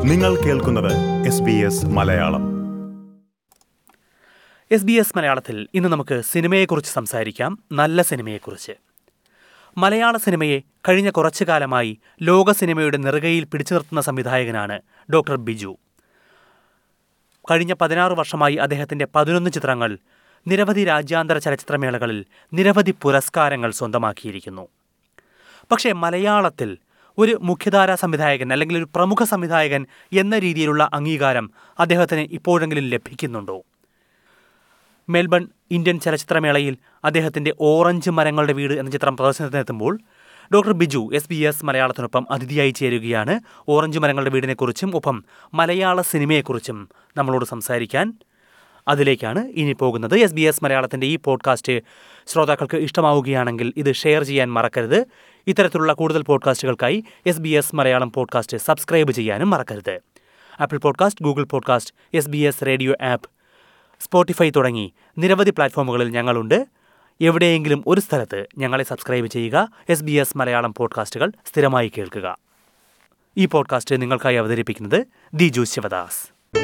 നിങ്ങൾ കേൾക്കുന്നത് S B S Malayalam S B S മലയാളത്തിൽ ഇന്ന് നമുക്ക് സിനിമയെക്കുറിച്ച് സംസാരിക്കാം നല്ല സിനിമയെക്കുറിച്ച് മലയാള സിനിമയെ കഴിഞ്ഞ കുറച്ചു കാലമായി ലോക സിനിമയുടെ നെറുകയിൽ പിടിച്ചു നിർത്തുന്ന സംവിധായകനാണ് ഡോക്ടർ ബിജു കഴിഞ്ഞ പതിനാറ് വർഷമായി അദ്ദേഹത്തിൻ്റെ പതിനൊന്ന് ചിത്രങ്ങൾ നിരവധി രാജ്യാന്തര ചലച്ചിത്രമേളകളിൽ നിരവധി പുരസ്കാരങ്ങൾ സ്വന്തമാക്കിയിരിക്കുന്നു പക്ഷേ മലയാളത്തിൽ ഒരു മുഖ്യധാര സംവിധായകൻ അല്ലെങ്കിൽ ഒരു പ്രമുഖ സംവിധായകൻ എന്ന രീതിയിലുള്ള അംഗീകാരം അദ്ദേഹത്തിന് ഇപ്പോഴെങ്കിലും ലഭിക്കുന്നുണ്ടോ മെൽബൺ ഇന്ത്യൻ ചലച്ചിത്രമേളയിൽ അദ്ദേഹത്തിൻ്റെ ഓറഞ്ച് മരങ്ങളുടെ വീട് എന്ന ചിത്രം പ്രദർശനത്തിനെത്തുമ്പോൾ doctor Biju S B S മലയാളത്തിനൊപ്പം അതിഥിയായി ചേരുകയാണ് ഓറഞ്ച് മരങ്ങളുടെ വീടിനെക്കുറിച്ചും ഒപ്പം മലയാള സിനിമയെക്കുറിച്ചും നമ്മളോട് സംസാരിക്കാൻ അതിലേക്കാണ് ഇനി പോകുന്നത് എസ് ബി എസ് മലയാളത്തിൻ്റെ ഈ പോഡ്കാസ്റ്റ് ശ്രോതാക്കൾക്ക് ഇഷ്ടമാവുകയാണെങ്കിൽ ഇത് ഷെയർ ചെയ്യാൻ മറക്കരുത് ഇത്തരത്തിലുള്ള കൂടുതൽ പോഡ്കാസ്റ്റുകൾക്കായി S B S Malayalam podcast subscribe ചെയ്യാനും മറക്കരുത് Apple podcast Google podcast S B S radio app Spotify തുടങ്ങി നിരവധി പ്ലാറ്റ്ഫോമുകളിൽ ഞങ്ങളുണ്ട് എവിടെയെങ്കിലും ഒരു സ്ഥലത്ത് ഞങ്ങളെ സബ്സ്ക്രൈബ് ചെയ്യുക എസ് ബി എസ് മലയാളം പോഡ്കാസ്റ്റുകൾ സ്ഥിരമായി കേൾക്കുക ഈ പോഡ്കാസ്റ്റ് നിങ്ങൾക്കായി അവതരിപ്പിക്കുന്നത് ദിജു ശിവദാസ്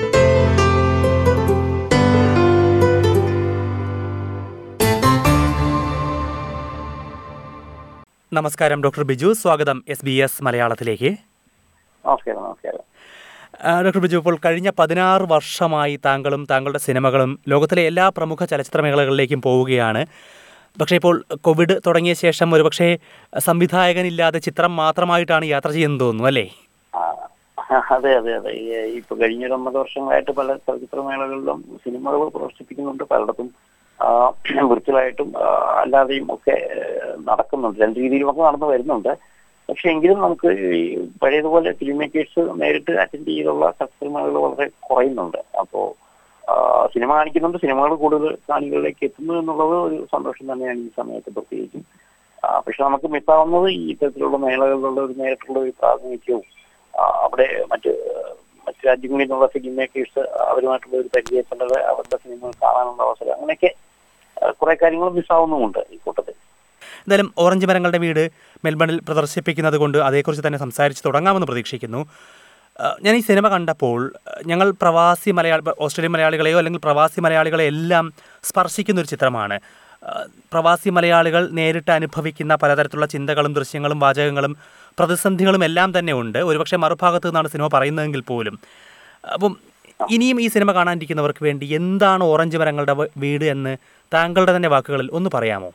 നമസ്കാരം ഡോക്ടർ ബിജു സ്വാഗതം എസ് ബി എസ് മലയാളത്തിലേക്ക് നമസ്കാരം നമസ്കാരം ആ, ഡോക്ടർ ബിജു ഇപ്പോൾ കഴിഞ്ഞ പതിനാറ് വർഷമായി താങ്കളും താങ്കളുടെ സിനിമകളും ലോകത്തിലെ എല്ലാ പ്രമുഖ ചലച്ചിത്ര മേഖലകളിലേക്കും പോവുകയാണ് പക്ഷേ ഇപ്പോൾ കോവിഡ് തുടങ്ങിയ ശേഷം ഒരുപക്ഷെ സംവിധായകനില്ലാതെ ചിത്രം മാത്രമായിട്ടാണ് യാത്ര ചെയ്യുന്നത് തോന്നുന്നു അല്ലേ ആ, അതെ അതെ അതെ ഈ, ഇപ്പൊ കഴിഞ്ഞ ഒരു ഒമ്പത് വർഷങ്ങളായിട്ട് പല ചലച്ചിത്രമേളകളിലും സിനിമകൾ പ്രദർശിപ്പിക്കുന്നുണ്ട് പലയിടത്തും വിർച്വലായിട്ടും അല്ലാതെയും ഒക്കെ ആ, നടക്കുന്നുണ്ട് രണ്ട് രീതിയിലുമൊക്കെ നടന്നു വരുന്നുണ്ട് പക്ഷെ എങ്കിലും നമുക്ക് ഈ പഴയതുപോലെ ഫിലിം മേക്കേഴ്സ് നേരിട്ട് അറ്റൻഡ് ചെയ്തുള്ള ചലച്ചിത്രമേളകൾ വളരെ കുറയുന്നുണ്ട് അപ്പോ ആ, സിനിമ കാണിക്കുന്നുണ്ട് സിനിമകൾ കൂടുതൽ കാണികളിലേക്ക് എത്തുന്നു എന്നുള്ളത് ഒരു സന്തോഷം തന്നെയാണ് ഈ സമയത്ത് പ്രത്യേകിച്ചും ആ, പക്ഷെ നമുക്ക് മിസ്സാവുന്നത് ഈ ഇത്തരത്തിലുള്ള മേളകളിലുള്ള ഒരു നേരിട്ടുള്ള ഒരു പ്രാതിനിധ്യവും ആ, അവിടെ മറ്റ് മറ്റ് രാജ്യങ്ങളിൽ നിന്നുള്ള ഫിലിം മേക്കേഴ്സ് അവരുമായിട്ടുള്ള ഒരു പരിചയപ്പെടൽ അവരുടെ സിനിമകൾ കാണാനുള്ള അവസരം അങ്ങനെയൊക്കെ ആ, കുറെ കാര്യങ്ങൾ മിസ്സാവുന്നുമുണ്ട് ഈ കൂട്ടത്തിൽ എന്തായാലും ഓറഞ്ച് മരങ്ങളുടെ വീട് മെൽബണിൽ പ്രദർശിപ്പിക്കുന്നത് കൊണ്ട് അതേക്കുറിച്ച് തന്നെ സംസാരിച്ച് തുടങ്ങാമെന്ന് പ്രതീക്ഷിക്കുന്നു ആ, ഞാൻ ഈ സിനിമ കണ്ടപ്പോൾ ആ, ഞങ്ങൾ പ്രവാസി മലയാളി ഓസ്ട്രേലിയൻ മലയാളികളെയോ അല്ലെങ്കിൽ പ്രവാസി മലയാളികളെ എല്ലാം സ്പർശിക്കുന്ന ഒരു ചിത്രമാണ് ആ, പ്രവാസി മലയാളികൾ നേരിട്ട് അനുഭവിക്കുന്ന പലതരത്തിലുള്ള ചിന്തകളും ദൃശ്യങ്ങളും വാചകങ്ങളും പ്രതിസന്ധികളും എല്ലാം തന്നെ ഉണ്ട് ഒരുപക്ഷെ മറുഭാഗത്ത് നിന്നാണ് സിനിമ പറയുന്നതെങ്കിൽ പോലും അപ്പം ഇനിയും ഈ സിനിമ കാണാനിരിക്കുന്നവർക്ക് വേണ്ടി എന്താണ് ഓറഞ്ച് മരങ്ങളുടെ വ- വീട് എന്ന് താങ്കളുടെ തന്നെ വാക്കുകളിൽ ഒന്ന് പറയാമോ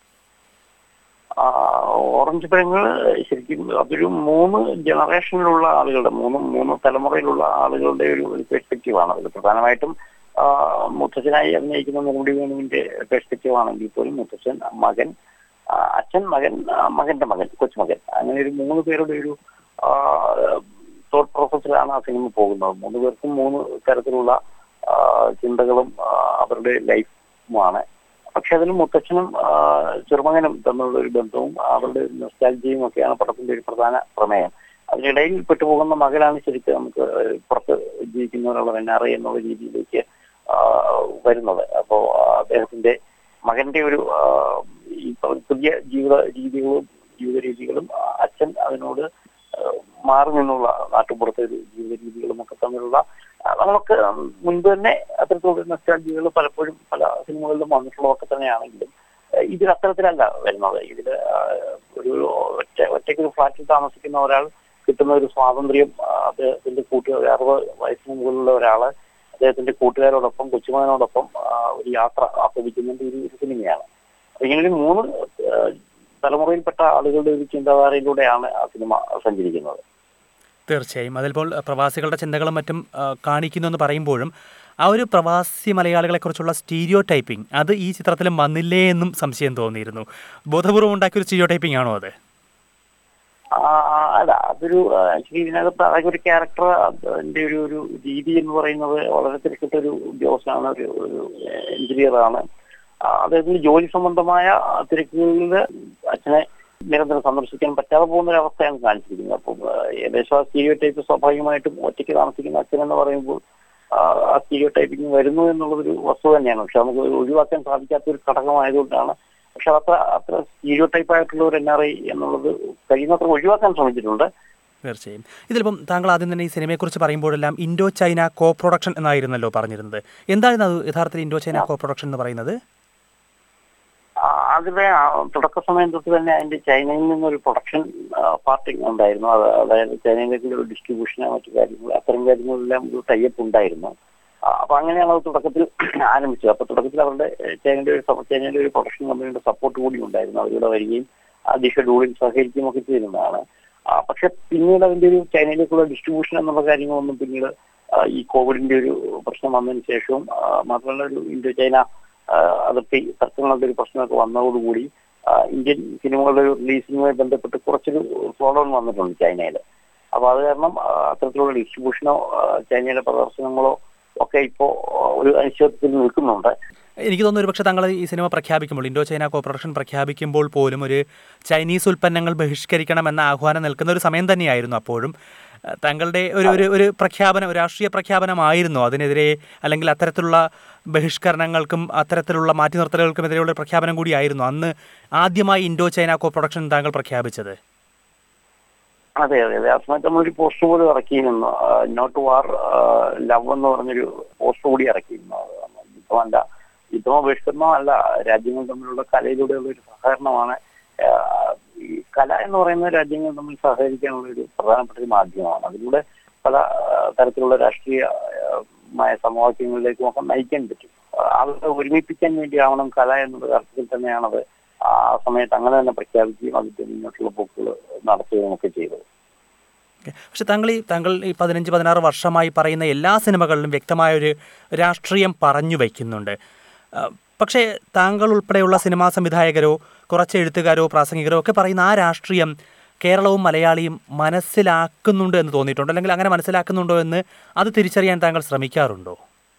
ആ, ഓറഞ്ച് പഴങ്ങൾ ശരിക്കും അതൊരു മൂന്ന് ജനറേഷനിലുള്ള ആളുകളുടെ മൂന്ന് മൂന്ന് തലമുറയിലുള്ള ആളുകളുടെ ഒരു പെർസ്പെക്റ്റീവാണ് അത് പ്രധാനമായിട്ടും ആ, മുത്തച്ഛനായി അഭിനയിക്കുന്ന നെടുമുടി വേണുവിന്റെ പെർസ്പെക്റ്റീവ് ആണെങ്കിൽ പോലും മുത്തച്ഛൻ മകൻ ആ, അച്ഛൻ മകൻ ആ, മകന്റെ മകൻ കൊച്ചുമകൻ അങ്ങനെ ഒരു മൂന്ന് പേരുടെ ഒരു തോട്ട് പ്രോസസ്സിലാണ് ആ സിനിമ പോകുന്നത് മൂന്ന് പേർക്കും മൂന്ന് തരത്തിലുള്ള ആ, ചിന്തകളും ആ, അവരുടെ ലൈഫുമാണ് പക്ഷെ അതിൽ മുത്തച്ഛനും ആ, ചെറുമകനും തമ്മിലുള്ള ഒരു ബന്ധവും അവരുടെ നൊസ്റ്റാലജിയും ഒക്കെയാണ് പടത്തിന്റെ ഒരു പ്രധാന പ്രമേയം അതിനിടയിൽ പെട്ടുപോകുന്ന മകനാണ് ശരിക്കും നമുക്ക് പുറത്ത് ജീവിക്കുന്നവരുള്ള എൻആർഐ എന്നുള്ള രീതിയിലേക്ക് ആ, വരുന്നത് അപ്പോ ആ, അദ്ദേഹത്തിന്റെ മകന്റെ ഒരു ആ, ഈ പുതിയ ജീവിത രീതികളും ജീവിത രീതികളും ആ, അച്ഛൻ അതിനോട് ആ, മാറി നിന്നുള്ള നാട്ടുപുറത്തെ ഒരു ജീവിത രീതികളും ഒക്കെ തമ്മിലുള്ള ആ, നമുക്ക് മുൻപ് തന്നെ അത്തരത്തിലുള്ള നൊസ്റ്റാലജികൾ പലപ്പോഴും പല സിനിമകളിലും വന്നിട്ടുള്ളതൊക്കെ തന്നെയാണെങ്കിലും ആ, ഇതിൽ അത്തരത്തിലല്ല വരുന്നത് ഇതിൽ ഒരു ഒറ്റ ഒറ്റയ്ക്ക് ഒരു ഫ്ലാറ്റിൽ താമസിക്കുന്ന ഒരാൾ കിട്ടുന്ന ഒരു സ്വാതന്ത്ര്യം ആ, അദ്ദേഹത്തിന്റെ കൂട്ടുകാർ ഒരു അറുപത് വയസ്സിന് മുകളിലുള്ള ഒരാള് അദ്ദേഹത്തിന്റെ കൂട്ടുകാരോടൊപ്പം കൊച്ചുമകനോടൊപ്പം ആ, ഒരു യാത്ര ആസ്വദിക്കുന്നതിന്റെ ഒരു ഒരു സിനിമയാണ് അപ്പൊ ഇങ്ങനെ ഒരു മൂന്ന് ആ, തലമുറയിൽപ്പെട്ട ആളുകളുടെ ഒരു ചിന്താധാരയിലൂടെയാണ് ആ സിനിമ സഞ്ചരിക്കുന്നത് തീർച്ചയായും അതിലിപ്പോൾ പ്രവാസികളുടെ ചിന്തകളും മറ്റും ആ, കാണിക്കുന്നു എന്ന് പറയുമ്പോഴും ആ ഒരു പ്രവാസി മലയാളികളെക്കുറിച്ചുള്ള സ്റ്റീരിയോ ടൈപ്പിംഗ് അത് ഈ ചിത്രത്തിലും വന്നില്ലേ എന്നും സംശയം തോന്നിയിരുന്നു ബോധപൂർവം ഉണ്ടാക്കിയ ഒരു സ്റ്റീരിയോ ടൈപ്പിംഗ് ആണോ അത് ആ, അല്ല അതൊരു ആക്ച്വലി ഇതിനകത്ത് അതൊക്കെ ഒരു ക്യാരക്ടർ അതിന്റെ ഒരു ഒരു രീതി എന്ന് പറയുന്നത് വളരെ തിരക്കിട്ട ഒരു ഉദ്യോഗസ്ഥനാണ് ഒരു ഒരു എഞ്ചിനീയർ ആണ് ആ, അദ്ദേഹത്തിന് ജോലി സംബന്ധമായ തിരക്കുകളിൽ അച്ഛനെ നിരന്തരം സന്ദർശിക്കാൻ പറ്റാതെ പോകുന്ന ഒരു അവസ്ഥയാണ് കാണിച്ചിരിക്കുന്നത് അപ്പം ആ, ഏകദേശം ആ സ്റ്റീരിയോ ടൈപ്പ് സ്വാഭാവികമായിട്ടും ഒറ്റയ്ക്ക് താമസിക്കുന്ന അച്ഛൻ എന്ന് പറയുമ്പോൾ ആ, ആ സ്റ്റീരിയോ ടൈപ്പിംഗ് വരുന്നു എന്നുള്ളതൊരു വസ്തു തന്നെയാണ് പക്ഷെ നമുക്ക് ഒഴിവാക്കാൻ സാധിക്കാത്ത ഒരു ഘടകമായതുകൊണ്ടാണ് പക്ഷെ അത്ര അത്ര സ്റ്റീരിയോ ടൈപ്പ് ആയിട്ടുള്ള ഒരു എൻ ആർ ഐ എന്നുള്ളത് കഴിയുന്നത്ര ഒഴിവാക്കാൻ ശ്രമിച്ചിട്ടുണ്ട് തീർച്ചയായും ഇതിലിപ്പം താങ്കൾ ആദ്യം തന്നെ ഈ സിനിമയെക്കുറിച്ച് പറയുമ്പോഴെല്ലാം ഇൻഡോ ചൈന കോ പ്രൊഡക്ഷൻ എന്നായിരുന്നല്ലോ പറഞ്ഞിരുന്നത് എന്തായിരുന്നു അത് യഥാർത്ഥത്തിൽ ഇൻഡോ ചൈന കോ പ്രൊഡക്ഷൻ എന്ന് പറയുന്നത് ആ, അതിലെ ആ തുടക്ക സമയം തൊട്ട് തന്നെ അതിന്റെ ചൈനയിൽ നിന്നൊരു പ്രൊഡക്ഷൻ പാർട്ടി ഉണ്ടായിരുന്നു അത് അതായത് ചൈനയിലേക്കുള്ള ഒരു ഡിസ്ട്രിബ്യൂഷന് മറ്റു കാര്യങ്ങൾ അത്തരം കാര്യങ്ങളെല്ലാം ഒരു ടൈപ്പ് ഉണ്ടായിരുന്നു ആ, അപ്പൊ അങ്ങനെയാണ് അത് തുടക്കത്തിൽ ആരംഭിച്ചത് അപ്പൊ തുടക്കത്തിൽ അവരുടെ ഏഹ്, ചൈനയുടെ ഒരു സപ്പ- ചൈനയുടെ ഒരു പ്രൊഡക്ഷൻ കമ്പനിയുടെ സപ്പോർട്ട് കൂടി ഉണ്ടായിരുന്നു അവരിവിടെ വരികയും ആദ്യ ഷെഡ്യൂളിൽ സഹകരിക്കുകയും ഒക്കെ ചെയ്യുന്നതാണ് ആ, പക്ഷെ പിന്നീട് അതിന്റെ ഒരു ചൈനയിലേക്കുള്ള ഡിസ്ട്രിബ്യൂഷൻ എന്നുള്ള കാര്യങ്ങളൊന്നും പിന്നീട് ആ, ഈ കോവിഡിന്റെ ഒരു പ്രശ്നം വന്നതിന് ശേഷവും ആ, മാത്രമല്ല ഒരു ഇന്ത്യ ചൈന ആ, അതിർത്തി തർക്കങ്ങളുടെ ഒരു പ്രശ്നമൊക്കെ വന്നതോടുകൂടി ആ, ഇന്ത്യൻ സിനിമകളുടെ ഒരു റിലീസിങ്ങുമായി ബന്ധപ്പെട്ട് കുറച്ചൊരു സ്ലോ ഡൗൺ വന്നിട്ടുണ്ട് ചൈനയിൽ അപ്പൊ അത് കാരണം ആ, അത്തരത്തിലുള്ള ഡിസ്ട്രിബ്യൂഷനോ ആ, ചൈനയുടെ പ്രദർശനങ്ങളോ ഒക്കെ ഇപ്പോ ആ, ഒരു അനിശ്ചിതത്വത്തിൽ നിൽക്കുന്നുണ്ട് എനിക്ക് തോന്നുന്നു ഒരുപക്ഷെ താങ്കൾ ഈ സിനിമ പ്രഖ്യാപിക്കുമ്പോൾ ഇൻഡോ ചൈന കോ പ്രൊഡക്ഷൻ പ്രഖ്യാപിക്കുമ്പോൾ പോലും ഒരു ചൈനീസ് ഉൽപ്പന്നങ്ങൾ ബഹിഷ്കരിക്കണം എന്ന ആഹ്വാനം നിൽക്കുന്ന ഒരു സമയം തന്നെയായിരുന്നു അപ്പോഴും അഹ് താങ്കളുടെ ഒരു ഒരു ഒരു പ്രഖ്യാപനം ഒരു രാഷ്ട്രീയ പ്രഖ്യാപനമായിരുന്നു അതിനെതിരെ അല്ലെങ്കിൽ അത്തരത്തിലുള്ള ബഹിഷ്കരണങ്ങൾക്കും അത്തരത്തിലുള്ള മാറ്റി നിർത്തലുകൾക്കും എതിരെയുള്ള ഒരു പ്രഖ്യാപനം കൂടിയായിരുന്നു അന്ന് ആദ്യമായി ഇൻഡോ ചൈന കോ പ്രൊഡക്ഷൻ താങ്കൾ പ്രഖ്യാപിച്ചത് അതെ അതെ അതെ ആ സമയത്ത് നമ്മളൊരു പോസ്റ്റർ പോലും ഇറക്കിയിരുന്നു നോട്ട് വാർ ലവ് എന്ന് പറഞ്ഞൊരു പോസ്റ്റർ കൂടി ഇറക്കിയിരുന്നു യുദ്ധമല്ല യുദ്ധമോ ബഹിഷ്കരണമോ അല്ല രാജ്യങ്ങൾ തമ്മിലുള്ള കലയിലൂടെയുള്ള ഒരു സഹകരണമാണ് ആ, ഈ കല എന്ന് പറയുന്ന രാജ്യങ്ങൾ തമ്മിൽ സഹകരിക്കാനുള്ള ഒരു പ്രധാനപ്പെട്ട ഒരു മാധ്യമമാണ് അതിലൂടെ പല ആ, തരത്തിലുള്ള രാഷ്ട്രീയമായ സമവാക്യങ്ങളിലേക്കും ഒക്കെ നയിക്കാൻ പറ്റും ആ, ആളുകളെ ഒരുമിപ്പിക്കാൻ വേണ്ടിയാവണം കല എന്നുള്ള അർത്ഥത്തിൽ തന്നെയാണത് ആ സമയത്ത് അങ്ങനെ തന്നെ പ്രഖ്യാപിക്കുകയും അതിന്റെ മുന്നോട്ടുള്ള പോക്കുകൾ നടത്തുകയും ഒക്കെ ചെയ്തത് ഓക്കെ. പക്ഷെ താങ്കൾ ഈ താങ്കൾ ഈ പതിനഞ്ച് പതിനാറ് വർഷമായി പറയുന്ന എല്ലാ സിനിമകളിലും വ്യക്തമായ ഒരു രാഷ്ട്രീയം പറഞ്ഞു വയ്ക്കുന്നുണ്ട് ആ, പക്ഷേ താങ്കൾ ഉൾപ്പെടെയുള്ള സിനിമാ സംവിധായകരോ കുറച്ച് എഴുത്തുകാരോ പ്രാസംഗികരോ ഒക്കെ പറയുന്ന ആ രാഷ്ട്രീയം കേരളവും മലയാളിയും മനസ്സിലാക്കുന്നുണ്ട് എന്ന് തോന്നിയിട്ടുണ്ടോ അല്ലെങ്കിൽ അങ്ങനെ മനസ്സിലാക്കുന്നുണ്ടോ എന്ന് അത് തിരിച്ചറിയാൻ താങ്കൾ ശ്രമിക്കാറുണ്ടോ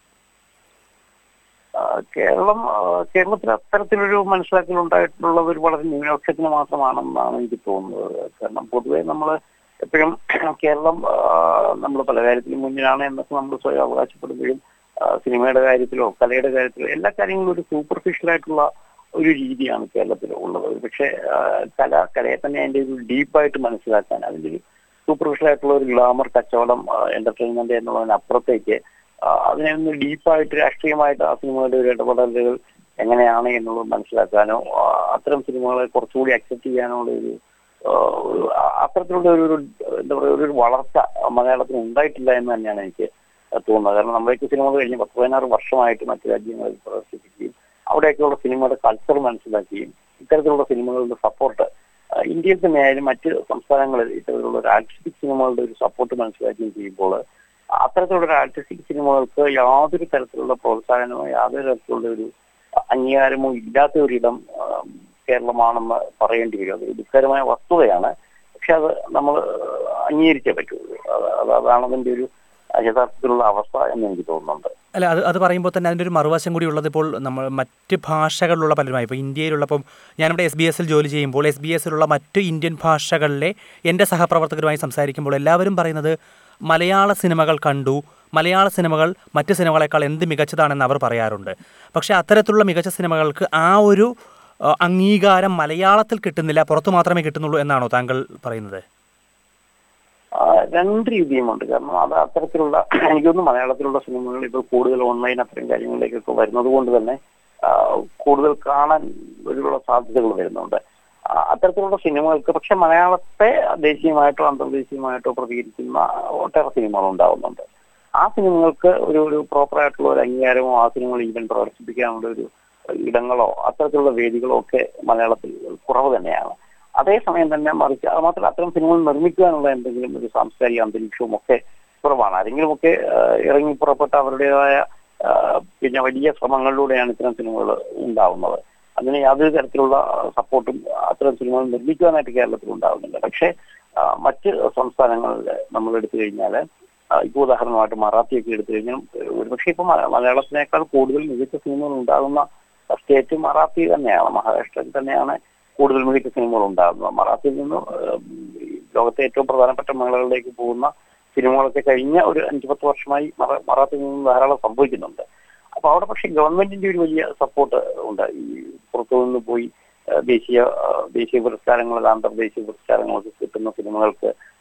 ആ, കേരളം ആ, കേരളത്തിൽ അത്തരത്തിലൊരു മനസ്സിലാക്കൽ ഉണ്ടായിട്ടുള്ളത് ഒരു വളരെ ന്യൂനപക്ഷത്തിന് മാത്രമാണെന്നാണ് എനിക്ക് തോന്നുന്നത് കാരണം പൊതുവെ നമ്മൾ എപ്പോഴും കേരളം നമ്മൾ പല കാര്യത്തിലും മുന്നിലാണ് എന്നൊക്കെ നമ്മൾ സ്വയം അവകാശപ്പെടുമ്പോഴും ആ, സിനിമയുടെ കാര്യത്തിലോ കലയുടെ കാര്യത്തിലോ എല്ലാ കാര്യങ്ങളും ഒരു സൂപ്പർഫിഷ്യൽ ആയിട്ടുള്ള ഒരു രീതിയാണ് കേരളത്തിൽ ഉള്ളത് പക്ഷേ കല കലയെ തന്നെ അതിന്റെ ഒരു ഡീപ്പായിട്ട് മനസ്സിലാക്കാൻ അതിന്റെ ഒരു സൂപ്പർഫിഷ്യൽ ആയിട്ടുള്ള ഒരു ഗ്ലാമർ കച്ചവടം എന്റർടൈൻമെന്റ് എന്നുള്ളതിനപ്പുറത്തേക്ക് ആ, അതിനെ ഒന്ന് ഡീപ്പായിട്ട് രാഷ്ട്രീയമായിട്ട് ആ സിനിമയുടെ ഒരു ഇടപെടലുകൾ എങ്ങനെയാണ് എന്നുള്ളത് മനസ്സിലാക്കാനോ ആ, അത്തരം സിനിമകളെ കുറച്ചുകൂടി അക്സെപ്റ്റ് ചെയ്യാനോ ഉള്ള ഒരു ആ, ഒരു ആ- അത്തരത്തിലുള്ള ഒരു ഒരു എന്താ പറയുക ഒരു വളർച്ച മലയാളത്തിന് ഉണ്ടായിട്ടില്ല എന്ന് തന്നെയാണ് എനിക്ക് തോന്നുന്നത് കാരണം നമ്മളേക്ക് സിനിമകൾ കഴിഞ്ഞ് പത്ത് പതിനാറ് വർഷമായിട്ട് മറ്റു രാജ്യങ്ങളിൽ പ്രദർശിപ്പിക്കുകയും അവിടെയൊക്കെയുള്ള സിനിമയുടെ കൾച്ചർ മനസ്സിലാക്കുകയും ഇത്തരത്തിലുള്ള സിനിമകളുടെ സപ്പോർട്ട് ഇന്ത്യയിൽ തന്നെ ആയാലും മറ്റ് സംസ്ഥാനങ്ങളിൽ ഇത്തരത്തിലുള്ള ഒരു ആർട്ടിസ്റ്റിക് സിനിമകളുടെ ഒരു സപ്പോർട്ട് മനസ്സിലാക്കുകയും ചെയ്യുമ്പോൾ അത്തരത്തിലുള്ള ഒരു ആർട്ടിസ്റ്റിക് സിനിമകൾക്ക് യാതൊരു തരത്തിലുള്ള പ്രോത്സാഹനമോ യാതൊരു തരത്തിലുള്ള ഒരു അംഗീകാരമോ ഇല്ലാത്ത ഒരിടം ആ, കേരളമാണെന്ന് പറയേണ്ടി വരും അത് ദുഃഖകരമായ വസ്തുതയാണ് പക്ഷെ അത് നമ്മൾ അംഗീകരിച്ചേ പറ്റുള്ളൂ അത് അത് അതാണ് അതിന്റെ ഒരു യഥാർത്ഥത്തിലുള്ള അവസ്ഥ എന്ന് എനിക്ക് തോന്നുന്നുണ്ട് അല്ല അത് അത് പറയുമ്പോൾ തന്നെ അതിൻ്റെ ഒരു മറുവശം കൂടി ഉള്ളത് ഇപ്പോൾ നമ്മൾ മറ്റ് ഭാഷകളിലുള്ള പലരുമായി ഇപ്പോൾ ഇന്ത്യയിലുള്ളപ്പം ഞാനിവിടെ എസ് ബി എസിൽ ജോലി ചെയ്യുമ്പോൾ എസ് ബി എസിലുള്ള മറ്റ് ഇന്ത്യൻ ഭാഷകളിലെ എൻ്റെ സഹപ്രവർത്തകരുമായി സംസാരിക്കുമ്പോൾ എല്ലാവരും പറയുന്നത് മലയാള സിനിമകൾ കണ്ടു മലയാള സിനിമകൾ മറ്റ് സിനിമകളെക്കാൾ എന്ത് മികച്ചതാണെന്ന് അവർ പറയാറുണ്ട് പക്ഷേ അത്തരത്തിലുള്ള മികച്ച സിനിമകൾക്ക് ആ ഒരു ആ, അംഗീകാരം മലയാളത്തിൽ കിട്ടുന്നില്ല പുറത്തു മാത്രമേ കിട്ടുന്നുള്ളൂ എന്നാണോ താങ്കൾ പറയുന്നത് ആ, രണ്ട് രീതിയുമുണ്ട് കാരണം അത് അത്തരത്തിലുള്ള എനിക്കൊന്നും മലയാളത്തിലുള്ള സിനിമകൾ ഇപ്പോൾ കൂടുതൽ ഓൺലൈൻ അത്തരം കാര്യങ്ങളിലേക്കൊക്കെ വരുന്നത് കൊണ്ട് തന്നെ ആ, കൂടുതൽ കാണാൻ ഒരുപാട് സാധ്യതകൾ വരുന്നുണ്ട് ആ, അത്തരത്തിലുള്ള സിനിമകൾക്ക് പക്ഷെ മലയാളത്തെ ദേശീയമായിട്ടോ അന്തർദേശീയമായിട്ടോ പ്രതികരിക്കുന്ന ഒട്ടേറെ സിനിമകൾ ഉണ്ടാവുന്നുണ്ട് ആ സിനിമകൾക്ക് ഒരു ഒരു പ്രോപ്പർ ആയിട്ടുള്ള ഒരു അംഗീകാരമോ ആ സിനിമകൾ ഈവൻ പ്രദർശിപ്പിക്കാനുള്ള ഒരു ഇടങ്ങളോ അത്തരത്തിലുള്ള വേദികളോ ഒക്കെ മലയാളത്തിൽ കുറവ് തന്നെയാണ് അതേസമയം തന്നെ മറിച്ച് അത് മാത്രമല്ല അത്തരം സിനിമകൾ നിർമ്മിക്കാനുള്ള എന്തെങ്കിലും ഒരു സാംസ്കാരിക അന്തരീക്ഷവും ഒക്കെ കുറവാണ് ആരെങ്കിലും ഒക്കെ ഇറങ്ങി പുറപ്പെട്ട അവരുടേതായ ആ, പിന്നെ വലിയ ശ്രമങ്ങളിലൂടെയാണ് ഇത്തരം സിനിമകൾ ഉണ്ടാവുന്നത് അതിന് യാതൊരു തരത്തിലുള്ള സപ്പോർട്ടും അത്തരം സിനിമകൾ നിർമ്മിക്കുവാനായിട്ട് കേരളത്തിൽ ഉണ്ടാവുന്നില്ല പക്ഷേ ആ, മറ്റ് സംസ്ഥാനങ്ങളിൽ നമ്മൾ എടുത്തു കഴിഞ്ഞാൽ ഇപ്പോൾ ഉദാഹരണമായിട്ട് മറാത്തിയൊക്കെ എടുത്തു കഴിഞ്ഞാൽ ഒരുപക്ഷെ ഇപ്പൊ മല- മലയാളത്തിനേക്കാൾ കൂടുതൽ മികച്ച സിനിമകൾ ഉണ്ടാകുന്ന സ്റ്റേറ്റ് മറാത്തി തന്നെയാണ് മഹാരാഷ്ട്രയിൽ തന്നെയാണ് കൂടുതൽ മികച്ച സിനിമകൾ ഉണ്ടാകുന്നത് മറാത്തിയിൽ നിന്ന് ഏഹ്, ഈ ലോകത്തെ ഏറ്റവും പ്രധാനപ്പെട്ട മേളകളിലേക്ക് പോകുന്ന സിനിമകളൊക്കെ കഴിഞ്ഞ ഒരു അഞ്ചു പത്ത് വർഷമായി മറ- മറാത്തിയിൽ നിന്ന് ധാരാളം സംഭവിക്കുന്നുണ്ട് അപ്പൊ അവിടെ പക്ഷെ ഗവൺമെന്റിന്റെ ഒരു വലിയ സപ്പോർട്ട് ഉണ്ട് ഈ പുറത്തു നിന്ന് പോയി ഏഹ്, ദേശീയ ഏഹ്, ദേശീയ പുരസ്കാരങ്ങൾ അന്തർദേശീയ പുരസ്കാരങ്ങളൊക്കെ കിട്ടുന്ന സിനിമകൾക്ക്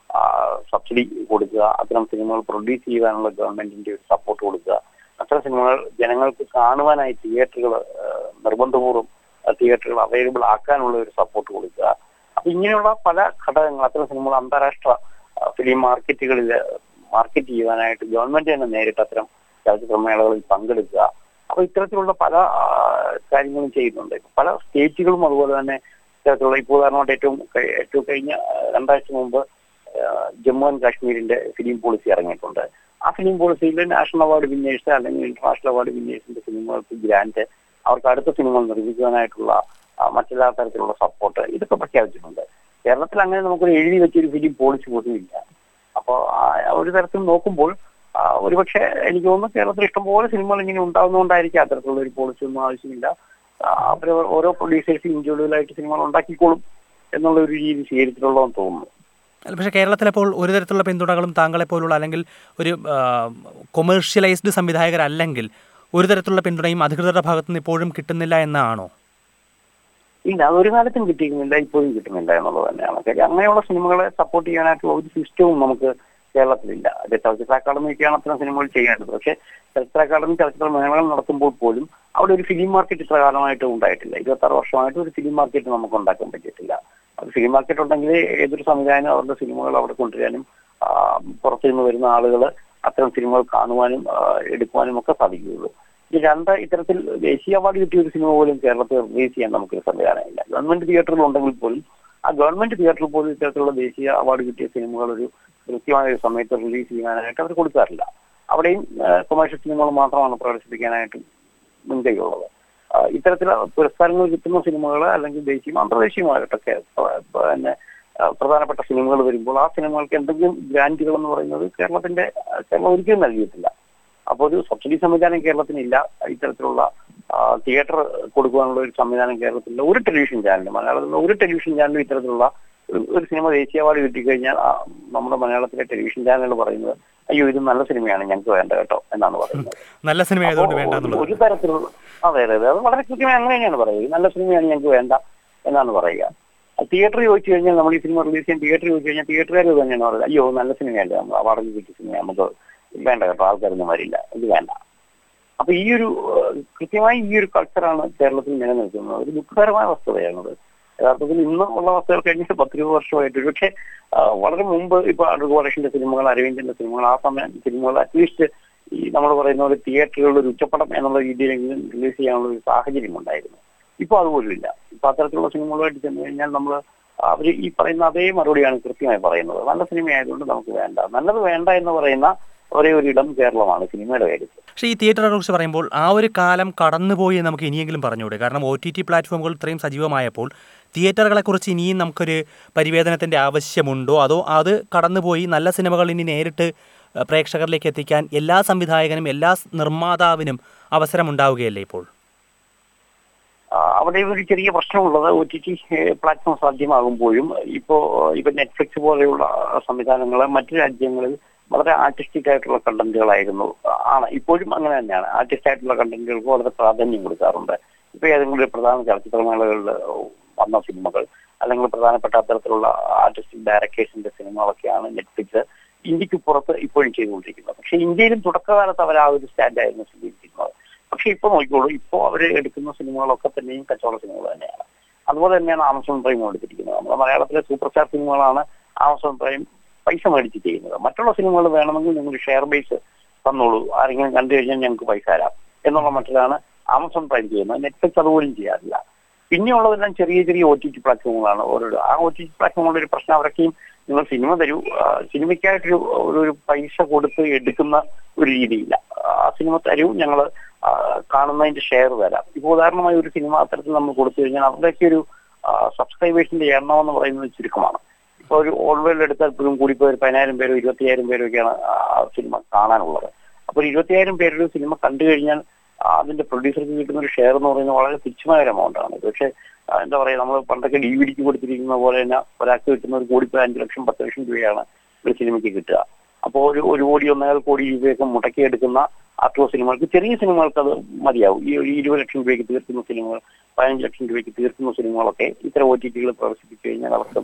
സബ്സിഡി കൊടുക്കുക അത്തരം സിനിമകൾ പ്രൊഡ്യൂസ് ചെയ്യാനുള്ള ഗവൺമെന്റിന്റെ ഒരു സപ്പോർട്ട് കൊടുക്കുക അത്തരം സിനിമകൾ ജനങ്ങൾക്ക് കാണുവാനായി തിയേറ്ററുകൾ നിർബന്ധപൂർവ്വം തിയേറ്ററുകൾ അവൈലബിൾ ആക്കാനുള്ള ഒരു സപ്പോർട്ട് കൊടുക്കുക അപ്പൊ ഇങ്ങനെയുള്ള പല ഘടകങ്ങൾ അത്തരം സിനിമകൾ അന്താരാഷ്ട്ര ഫിലിം മാർക്കറ്റുകളിൽ മാർക്കറ്റ് ചെയ്യുവാനായിട്ട് ഗവൺമെന്റ് തന്നെ നേരിട്ട് അത്തരം ചലച്ചിത്രമേളകളിൽ പങ്കെടുക്കുക അപ്പൊ ഇത്തരത്തിലുള്ള പല ആ, കാര്യങ്ങളും ചെയ്യുന്നുണ്ട് ഇപ്പൊ പല സ്റ്റേറ്റുകളും അതുപോലെ തന്നെ ഇത്തരത്തിലുള്ള ഇപ്പോൾ ഉദാഹരണമായിട്ട് ഏറ്റവും കഴി- ഏറ്റവും കഴിഞ്ഞ ആ, രണ്ടാഴ്ച മുമ്പ് ആ, ജമ്മു ആൻഡ് കാശ്മീരിന്റെ ഫിലിം പോളിസി ഇറങ്ങിയിട്ടുണ്ട് ആ ഫിലിം പോളിസിയിൽ നാഷണൽ അവാർഡ് വിന്നേഴ്സ് അല്ലെങ്കിൽ ഇന്റർനാഷണൽ അവാർഡ് വിന്നേഴ്സിന്റെ സിനിമകൾക്ക് ഗ്രാന്റ് അവർക്ക് അടുത്ത സിനിമകൾ നിർമ്മിക്കുവാനായിട്ടുള്ള ആ, മറ്റെല്ലാ തരത്തിലുള്ള സപ്പോർട്ട് ഇതൊക്കെ പ്രഖ്യാപിച്ചിട്ടുണ്ട് കേരളത്തിൽ അങ്ങനെ നമുക്കൊരു എഴുതി വെച്ചൊരു ഫിലിം പോളിസി പോലും ഇല്ല അപ്പോൾ ഒരു തരത്തിൽ നോക്കുമ്പോൾ ആ, ഒരുപക്ഷെ എനിക്ക് തോന്നുന്നു കേരളത്തിൽ ഇഷ്ടംപോലെ സിനിമകൾ ഇങ്ങനെ ഉണ്ടാകുന്നതുകൊണ്ടായിരിക്കും അത്തരത്തിലുള്ള ഒരു പോളിസി ഒന്നും ആവശ്യമില്ല അവർ ഓരോ പ്രൊഡ്യൂസേഴ്സ് ഇൻഡിവിജ്വലായിട്ട് സിനിമകൾ ഉണ്ടാക്കിക്കോളും എന്നുള്ള ഒരു രീതി സ്വീകരിച്ചിട്ടുള്ളതെന്ന് തോന്നുന്നു അല്ല, പക്ഷേ കേരളത്തിലപ്പോൾ ഒരു തരത്തിലുള്ള പിന്തുണകളും താങ്കളെ പോലുള്ള അല്ലെങ്കിൽ ഒരു കൊമേഴ്ഷ്യലൈസ്ഡ് സംവിധായകരല്ലെങ്കിൽ ഒരു തരത്തിലുള്ള പിന്തുണയും അധികൃതരുടെ ഭാഗത്തുനിന്ന് ഇപ്പോഴും കിട്ടുന്നില്ല എന്നാണോ ഇല്ല അതൊരു കാലത്തും കിട്ടിയിരുന്നില്ല ഇപ്പോഴും കിട്ടുന്നില്ല എന്നുള്ളത് തന്നെയാണ് കാര്യം അങ്ങനെയുള്ള സിനിമകളെ സപ്പോർട്ട് ചെയ്യാനായിട്ടുള്ള ഒരു സിസ്റ്റവും നമുക്ക് കേരളത്തിലില്ല അത് ചലച്ചിത്ര അക്കാദമിയൊക്കെയാണ് അത്തരം സിനിമകൾ ചെയ്യേണ്ടത് പക്ഷേ ചലച്ചിത്ര അക്കാദമി ചലച്ചിത്ര മേളകൾ നടത്തുമ്പോൾ പോലും അവിടെ ഒരു ഫിലിം മാർക്കറ്റ് ഇത്ര കാലമായിട്ട് ഉണ്ടായിട്ടില്ല ഇരുപത്തി ആറ് വർഷമായിട്ട് ഒരു ഫിലിം മാർക്കറ്റ് നമുക്ക് ഉണ്ടാക്കാൻ പറ്റിയിട്ടില്ല അത് ഫിലിം മാർക്കറ്റ് ഉണ്ടെങ്കിൽ ഏതൊരു സംവിധാനം അവരുടെ സിനിമകൾ അവിടെ കൊണ്ടുവരാനും ആ, പുറത്തു നിന്ന് വരുന്ന ആളുകൾ അത്തരം സിനിമകൾ കാണുവാനും ആ, എടുക്കുവാനും ഒക്കെ സാധിക്കുകയുള്ളൂ ഈ രണ്ട് ഇത്തരത്തിൽ ദേശീയ അവാർഡ് കിട്ടിയ ഒരു സിനിമ പോലും കേരളത്തിൽ റിലീസ് ചെയ്യാൻ നമുക്കൊരു സംവിധാനമില്ല ഗവൺമെന്റ് തിയേറ്ററിൽ ഉണ്ടെങ്കിൽ പോലും ആ ഗവൺമെന്റ് തിയേറ്ററിൽ പോലും ഇത്തരത്തിലുള്ള ദേശീയ അവാർഡ് കിട്ടിയ സിനിമകൾ ഒരു കൃത്യമായ ഒരു സമയത്ത് റിലീസ് ചെയ്യാനായിട്ട് അവർ കൊടുക്കാറില്ല അവിടെയും കൊമേഴ്ഷ്യൽ സിനിമകൾ മാത്രമാണ് പ്രദർശിപ്പിക്കാനായിട്ട് മുൻകൈയുള്ളത് ആ, ഇത്തരത്തിലുള്ള പുരസ്കാരങ്ങൾ കിട്ടുന്ന സിനിമകൾ അല്ലെങ്കിൽ ദേശീയം അന്തർദേശീയമായിട്ടൊക്കെ പ- പ- പിന്നെ ആ, പ്രധാനപ്പെട്ട സിനിമകൾ വരുമ്പോൾ ആ സിനിമകൾക്ക് എന്തെങ്കിലും ഗ്രാന്റുകൾ എന്ന് പറയുന്നത് കേരളത്തിന്റെ ആ, കേരളം ഒരിക്കലും നൽകിയിട്ടില്ല അപ്പോൾ ഒരു സബ്സിഡി സംവിധാനം കേരളത്തിനില്ല ഇത്തരത്തിലുള്ള തിയേറ്റർ കൊടുക്കുവാനുള്ള ഒരു സംവിധാനം കേരളത്തിലില്ല ഒരു ടെലിവിഷൻ ചാനലും മലയാളത്തിലുള്ള ഒരു ടെലിവിഷൻ ചാനലും ഇത്തരത്തിലുള്ള ഒരു- ഒരു സിനിമ ദേശീയ അവാർഡ് കിട്ടിക്കഴിഞ്ഞാൽ ആ, നമ്മുടെ മലയാളത്തിലെ ടെലിവിഷൻ ചാനലുകൾ പറയുന്നത് അയ്യോ ഇത് നല്ല സിനിമയാണ് ഞങ്ങൾക്ക് വേണ്ട കേട്ടോ എന്നാണ് പറയുന്നത് നല്ല സിനിമ ആയതുകൊണ്ട് അപ്പോ വേണ്ട ഒരു- എന്നുള്ളത് ഒരു തരത്തിലുള്ള അതെ അതെ അതെ അത് വളരെ കൃത്യമായി അങ്ങനെ തന്നെയാണ് പറയുക ഇത് നല്ല സിനിമയാണ് ഞങ്ങൾക്ക് വേണ്ട എന്നാണ് പറയുക തിയേറ്ററിൽ ചോദിച്ചു കഴിഞ്ഞാൽ നമ്മൾ ഈ സിനിമ റിലീസ് ചെയ്യാൻ തിയേറ്ററിൽ ചോദിച്ചു കഴിഞ്ഞാൽ തിയേറ്ററുകാർ തന്നെയാണ് പറയുന്നത് അയ്യോ നല്ല സിനിമയല്ലേ നമ്മൾ അവാർഡ് കിട്ടിയ സിനിമ നമുക്ക് വേണ്ട കേട്ടോ ആൾക്കാരൊന്നും വരില്ല ഇത് വേണ്ട അപ്പൊ ഈ ഒരു ഏഹ്, കൃത്യമായി ഈ ഒരു കൾച്ചറാണ് കേരളത്തിൽ നിലനിൽക്കുന്നത് ഒരു ദുഃഖകരമായ വസ്തുതയാണത് യഥാർത്ഥത്തിൽ ഇന്ന് ഉള്ള അവസ്ഥകൾ കഴിഞ്ഞ പത്ത് ഇരുപത് വർഷമായിട്ട് ഒരുപക്ഷെ ആ, വളരെ മുമ്പ് ഇപ്പൊ അടൂർ ബാലകൃഷ്ണന്റെ സിനിമകൾ അരവിന്ദന്റെ സിനിമകൾ ആ സമയം സിനിമകൾ അറ്റ്ലീസ്റ്റ് ഈ നമ്മൾ പറയുന്ന പോലെ തിയേറ്ററുകളിൽ ഒരു ഉച്ചപ്പടം എന്നുള്ള രീതിയിലെങ്കിലും റിലീസ് ചെയ്യാനുള്ള ഒരു സാഹചര്യം ഉണ്ടായിരുന്നു ഇപ്പൊ അതുപോലും ഇല്ല ഇപ്പൊ അത്തരത്തിലുള്ള സിനിമകളുമായിട്ട് ചെന്ന് കഴിഞ്ഞാൽ നമ്മൾ അവർ ഈ പറയുന്ന അതേ മറുപടിയാണ് കൃത്യമായി പറയുന്നത് നല്ല സിനിമയായതുകൊണ്ട് നമുക്ക് വേണ്ട നല്ലത് വേണ്ട എന്ന് പറയുന്ന ഒരേ ഒരു ഇടം കേരളമാണ് സിനിമയുടെ കാര്യത്തിൽ പക്ഷേ ഈ തിയേറ്ററിനെ കുറിച്ച് പറയുമ്പോൾ ആ ഒരു കാലം കടന്നുപോയി എന്ന് നമുക്ക് ഇനിയെങ്കിലും പറഞ്ഞുകൂടെ കാരണം ഒ ടി ടി പ്ലാറ്റ്ഫോമുകൾ ഇത്രയും സജീവമായപ്പോൾ തിയേറ്ററുകളെക്കുറിച്ച് ഇനിയും നമുക്കൊരു പരിവേദനത്തിൻ്റെ ആവശ്യമുണ്ടോ അതോ അത് കടന്നുപോയി നല്ല സിനിമകൾ ഇനി നേരിട്ട് ഏഹ്, പ്രേക്ഷകരിലേക്ക് എത്തിക്കാൻ എല്ലാ സംവിധായകനും എല്ലാ സ് നിർമ്മാതാവിനും അവസരമുണ്ടാവുകയല്ലേ ഇപ്പോൾ ആ, അവിടെ ഒരു ചെറിയ പ്രശ്നമുള്ളത് ഒ ടി ടി പ്ലാറ്റ്ഫോം സാധ്യമാകുമ്പോഴും ഇപ്പോ ഇപ്പൊ നെറ്റ്ഫ്ലിക്സ് പോലെയുള്ള സംവിധാനങ്ങൾ മറ്റു രാജ്യങ്ങളിൽ വളരെ ആർട്ടിസ്റ്റിക് ആയിട്ടുള്ള കണ്ടന്റുകളായിരുന്നു ആണ് ഇപ്പോഴും അങ്ങനെ തന്നെയാണ് ആർട്ടിസ്റ്റ് ആയിട്ടുള്ള കണ്ടന്റുകൾക്ക് വളരെ പ്രാധാന്യം കൊടുക്കാറുണ്ട് ഇപ്പൊ ഏതെങ്കിലും ഒരു പ്രധാന ചലച്ചിത്രമേളകളിൽ വന്ന സിനിമകൾ അല്ലെങ്കിൽ പ്രധാനപ്പെട്ട അത്തരത്തിലുള്ള ആർട്ടിസ്റ്റിക് ഡയറക്ടേഴ്സിന്റെ സിനിമകളൊക്കെയാണ് നെറ്റ്ഫ്ലിക്സ് ഇന്ത്യക്ക് പുറത്ത് ഇപ്പോഴും ചെയ്തുകൊണ്ടിരിക്കുന്നത് പക്ഷെ ഇന്ത്യയിലും തുടക്കകാലത്ത് അവർ ആ ഒരു സ്റ്റാൻഡായിരുന്നു സ്വീകരിച്ചിരുന്നത് പക്ഷെ ഇപ്പൊ നോക്കിക്കോളൂ ഇപ്പോ അവർ എടുക്കുന്ന സിനിമകളൊക്കെ തന്നെയും കച്ചവട സിനിമകൾ തന്നെയാണ് അതുപോലെ തന്നെയാണ് ആമസോൺ പ്രൈം എടുത്തിരിക്കുന്നത് നമ്മുടെ മലയാളത്തിലെ സൂപ്പർ സ്റ്റാർ സിനിമകളാണ് ആമസോൺ പ്രൈം പൈസ മേടിച്ച് ചെയ്യുന്നത് മറ്റുള്ള സിനിമകൾ വേണമെങ്കിൽ നിങ്ങൾ ഷെയർ ബേസ് തന്നോളൂ ആരെങ്കിലും കണ്ടു കഴിഞ്ഞാൽ ഞങ്ങൾക്ക് പൈസ തരാം എന്നുള്ള മട്ടിലാണ് ആമസോൺ പ്രൈം ചെയ്യുന്നത് നെറ്റ്ഫ്ലിക്സ് അതുപോലും ചെയ്യാറില്ല പിന്നെയുള്ളതെല്ലാം ചെറിയ ചെറിയ ഒ ടി ടി പ്ലാറ്റ്ഫോമുകളാണ് ഓരോ ആ ഒ ടി ടി പ്ലാറ്റ്ഫോമുകളുടെ ഒരു പ്രശ്നം അവരൊക്കെയും നിങ്ങൾ സിനിമ തരൂ ആ, സിനിമയ്ക്കായിട്ടൊരു ഒരു ഒരു പൈസ കൊടുത്ത് എടുക്കുന്ന ഒരു രീതിയില്ല ആ സിനിമ തരൂ ഞങ്ങൾ കാണുന്നതിന്റെ ഷെയർ തരാം ഇപ്പോൾ ഉദാഹരണമായി ഒരു സിനിമ അത്തരത്തിൽ നമ്മൾ കൊടുത്തു കഴിഞ്ഞാൽ അവരുടെയൊക്കെ ഒരു സബ്സ്ക്രൈബേഴ്സിന്റെ എണ്ണം എന്ന് പറയുന്നത് ചുരുക്കമാണ് ഇപ്പൊ ഒരു ഓൾ വേൾഡ് എടുത്താൽ പോലും കൂടിപ്പോയി ഒരു പതിനായിരം പേരോ ഇരുപത്തിയായിരം പേരോ ഒക്കെയാണ് ആ സിനിമ കാണാനുള്ളത് അപ്പോൾ ഒരു ഇരുപത്തിയായിരം പേരുടെ ഒരു സിനിമ കണ്ടു കഴിഞ്ഞാൽ ആ അതിന്റെ പ്രൊഡ്യൂസർക്ക് കിട്ടുന്ന ഒരു ഷെയർ എന്ന് പറയുന്നത് വളരെ തുച്ഛമായ ഒരു എമൗണ്ട് ആണ് പക്ഷേ ആ, എന്താ പറയാ നമ്മൾ പണ്ടൊക്കെ ഡി വി ഡിക്ക് കൊടുത്തിരിക്കുന്ന പോലെ തന്നെ ഒരാൾക്ക് കിട്ടുന്ന ഒരു കോടിപ്പോയി അഞ്ച് ലക്ഷം പത്ത് ലക്ഷം രൂപയാണ് ഒരു സിനിമയ്ക്ക് കിട്ടുക അപ്പോൾ ഒരു ഒരു കോടി ഒന്നേകാൽ കോടി രൂപയൊക്കെ മുടക്കിയെടുക്കുന്ന ആർട്ടോ സിനിമകൾക്ക് ചെറിയ സിനിമകൾക്ക് അത് മതിയാവും ഈ ഒരു ഇരുപത് ലക്ഷം രൂപയ്ക്ക് തീർക്കുന്ന സിനിമകൾ പതിനഞ്ച് ലക്ഷം രൂപയ്ക്ക് തീർക്കുന്ന സിനിമകളൊക്കെ ഇത്തരം ഒ ടി ടികൾ പ്രദർശിപ്പിച്ചു കഴിഞ്ഞാൽ അവർക്കത്